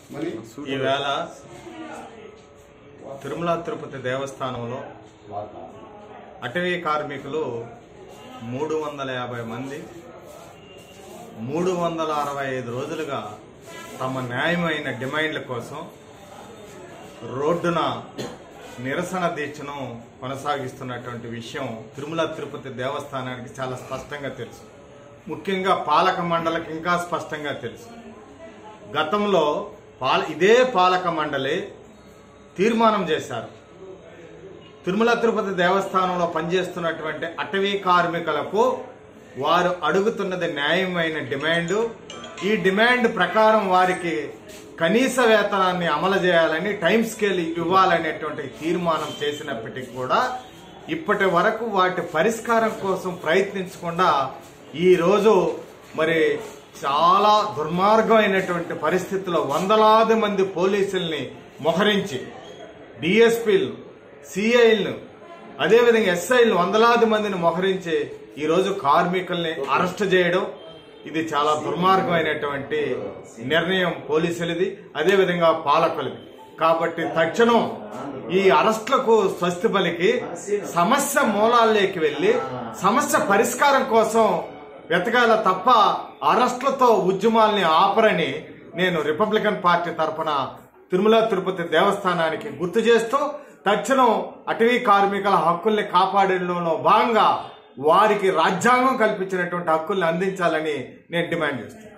ఈవేళ తిరుమల తిరుపతి దేవస్థానంలో అటవీ కార్మికులు మూడు వందల యాభై మంది మూడు వందల అరవై ఐదు రోజులుగా తమ న్యాయమైన డిమాండ్ల కోసం రోడ్డున నిరసన దీక్షను కొనసాగిస్తున్నటువంటి విషయం తిరుమల తిరుపతి దేవస్థానానికి చాలా స్పష్టంగా తెలుసు ముఖ్యంగా పాలక మండలికి ఇంకా స్పష్టంగా తెలుసు గతంలో పాల ఇదే పాలక మండలి తీర్మానం చేశారు తిరుమల తిరుపతి దేవస్థానంలో పనిచేస్తున్నటువంటి అటవీ కార్మికులకు వారు అడుగుతున్నది న్యాయమైన డిమాండ్ ఈ డిమాండ్ ప్రకారం వారికి కనీస వేతనాన్ని అమలు చేయాలని టైం స్కేల్ ఇవ్వాలనేటువంటి తీర్మానం చేసినప్పటికీ కూడా ఇప్పటి వరకు వాటి పరిష్కారం కోసం ప్రయత్నించకుండా ఈ రోజు మరి చాలా దుర్మార్గమైనటువంటి పరిస్థితుల్లో వందలాది మంది పోలీసుల్ని మోహరించి డిఎస్పీలు సిఐలను అదేవిధంగా ఎస్ఐలను వందలాది మందిని మోహరించి ఈరోజు కార్మికుల్ని అరెస్ట్ చేయడం ఇది చాలా దుర్మార్గమైనటువంటి నిర్ణయం పోలీసులది అదేవిధంగా పాలకులది కాబట్టి తక్షణం ఈ అరెస్టులకు స్వస్తి పలికి సమస్య మూలాల్లోకి వెళ్లి సమస్య పరిష్కారం కోసం వెతకాల తప్ప అరెస్టులతో ఉద్యమాల్ని ఆపరని నేను రిపబ్లికన్ పార్టీ తరఫున తిరుమల తిరుపతి దేవస్థానానికి గుర్తు చేస్తూ తక్షణం అటవీ కార్మికుల హక్కుల్ని కాపాడడంలో భాగంగా వారికి రాజ్యాంగం కల్పించినటువంటి హక్కుల్ని అందించాలని నేను డిమాండ్ చేస్తున్నాను